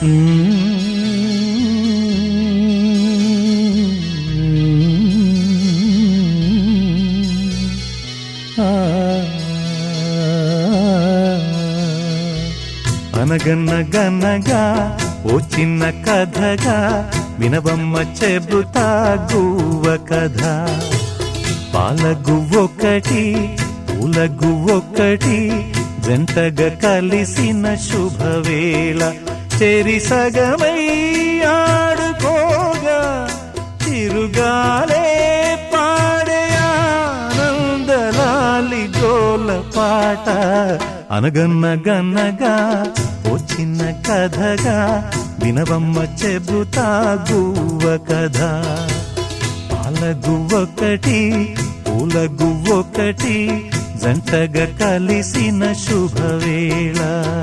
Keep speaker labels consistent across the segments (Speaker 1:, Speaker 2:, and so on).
Speaker 1: అనగన్నగనగా ఓ చిన్న కథగా వినవమ్మ చెబుతా గువ్వ కథ పాల గువ్వొక్కటి పూల గువ్వొక్కటి జంటగా కలిసిన శుభవేళ చెరి సగమై ఆడుకోగా తిరుగాలే పాడే ఆనందలాలి గోల పాట అనగన్నగన్నగా ఓ చిన్న కథగా వినవమ్మ చెబుతా గువ్వ కథ పాల గువ్వొక్కటి పూల గువ్వొక్కటి జంటగా కలిసిన శుభవేళ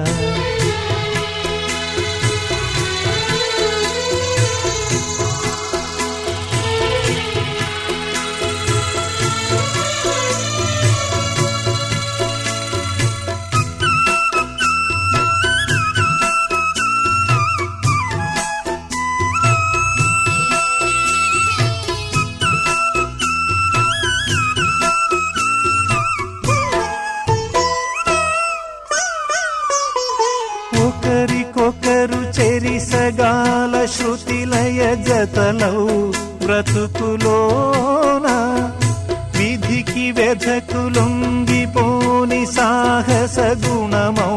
Speaker 1: ఒకరికొకరు చెరిసగాల శృతిలయ జతలౌ బ్రతుకులోన విధికి వెధకు లొంగిపోని సాహస గుణమౌ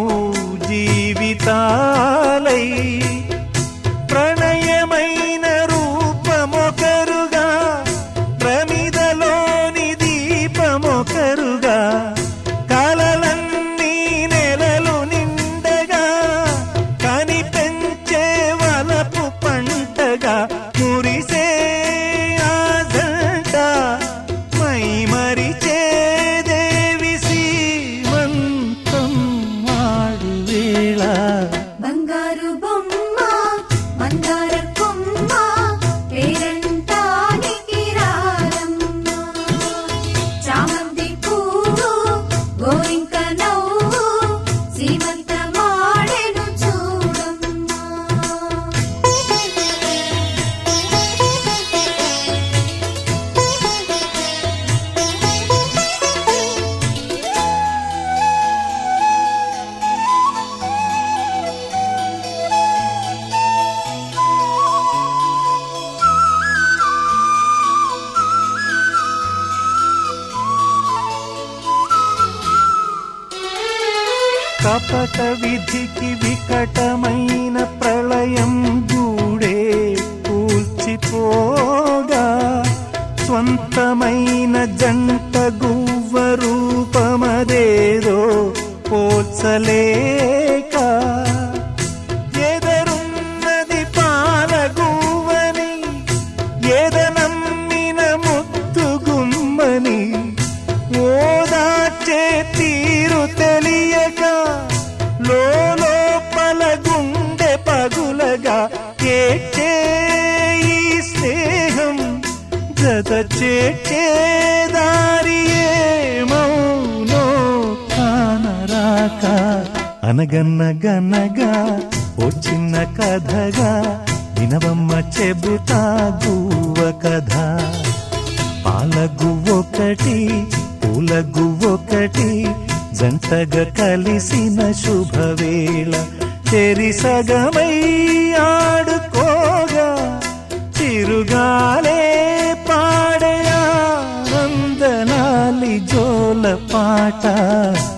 Speaker 1: జీవితాలై ప్రణయమైన రూపమొకరుగా ప్రమిదలోని దీపమొకరుగా కలలన్నీ నెలలు నిండగా కనిపెంచే వలపు పంటగా మురిసే ఆజంట మై మరిచే దేవి సీమంతం ఆడు వేళ
Speaker 2: బంగారు బొమ్మ మందార కొమ్మ పేరంటానికి రారమ్మ చామంతి పువ్వు గోరింక నవ్వు సీమంత మాడెను చూడమ్మా
Speaker 1: కపట విధికి వికటమైన ప్రళయం గూడే కూల్చిపోగా స్వంతమైన జంట గువ్వ రూపమదేదో పోల్చలేక ఎదరున్నది పాలగువ్వని ఎదనమ్మిన ముత్తు గుమ్మని ఓదాచే తీరు తెలియక లోపల గుండె పగులగా ఏడ్చే ఈ స్నేహం జత చేచే దారి మౌనో కానరాక అనగన్నగనగా ఓ చిన్న కథగా వినవమ్మ చెబుతా గువ్వ కథ పాల గువ్వొకటి పూల గువ్వొకటి జంటగా కలిసిన శుభవేళ చెరి సగమై ఆడుకోగా చిరుగాలే పాడే ఆనందనాలి జోల పాట